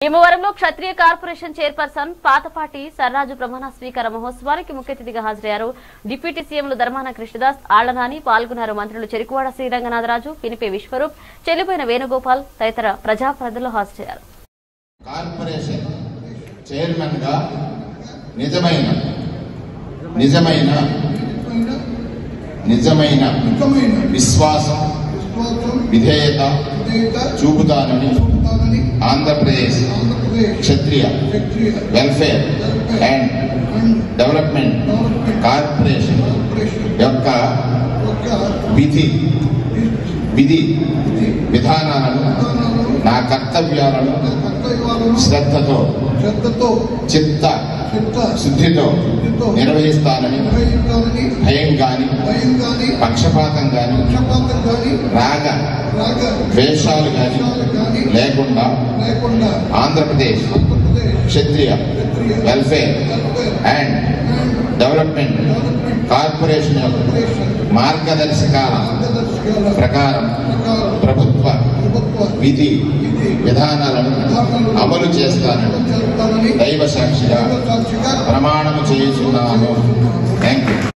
భీమవరంలో Kshatriya corporation chairperson Pathapati Sarraju ప్రమాణ స్వీకార మహోత్సవానికి ముఖ్య అతిథిగా హాజరయ్యారు డిప్యూటీ సీఎంలు ధర్మాన కృష్ణదాస్ ఆళ్లనాని పాల్గొన్నారు మంత్రులు చెరుకువాడ శ్రీరంగనాథరాజు పినిపే విశ్వరూప్ చెల్లిపోయిన వేణుగోపాల్ తదితర ప్రజాప్రతినిధులు హాజరయ్యారు కార్పొరేషన్ చైర్మన్ గా నిజమైన నిజమైన నిజమైన ముఖ్యమైన విశ్వాసం విశ్వాసం విధేయత విధేయత చూపుతానని చూపుతానని ఆంధ్రప్రదేశ్ ఆంధ్రప్రదేశ్ క్షత్రియ క్షత్రియ welfare and and development development corporation corporation యొక్క యొక్క విధి విధి విధి విధానాలను విధానాలను నా కర్తవ్యాలను కర్తవ్యాలను శ్రద్ధతో శ్రద్ధతో చిత్త చిత్త శుద్ధితో శుద్ధితో నిర్వహిస్తానని నిర్వహించాలని భయం గాని భయం గాని పక్షపాతం గాని పక్షపాతం గాని రాగ రాగ ద్వేషాలు గాని ద్వేషాలు గాని లేకుండా లేకుండా ఆంధ్రప్రదేశ్ ఆంధ్రప్రదేశ్ క్షత్రియ క్షత్రియ welfare welfare and and development development corporation యొక్క కార్పొరేషన్ మార్గదర్శకాల మార్గదర్శకాల ప్రకారం ప్రకారం ప్రభుత్వ ప్రభుత్వ విధి విధి విధానాలను విధానాలను అమలు చేస్తానని చేస్తానని దైవ సాక్షిగా సాక్షిగా ప్రమాణము చేయుచున్నాను థ్యాంక్ యూ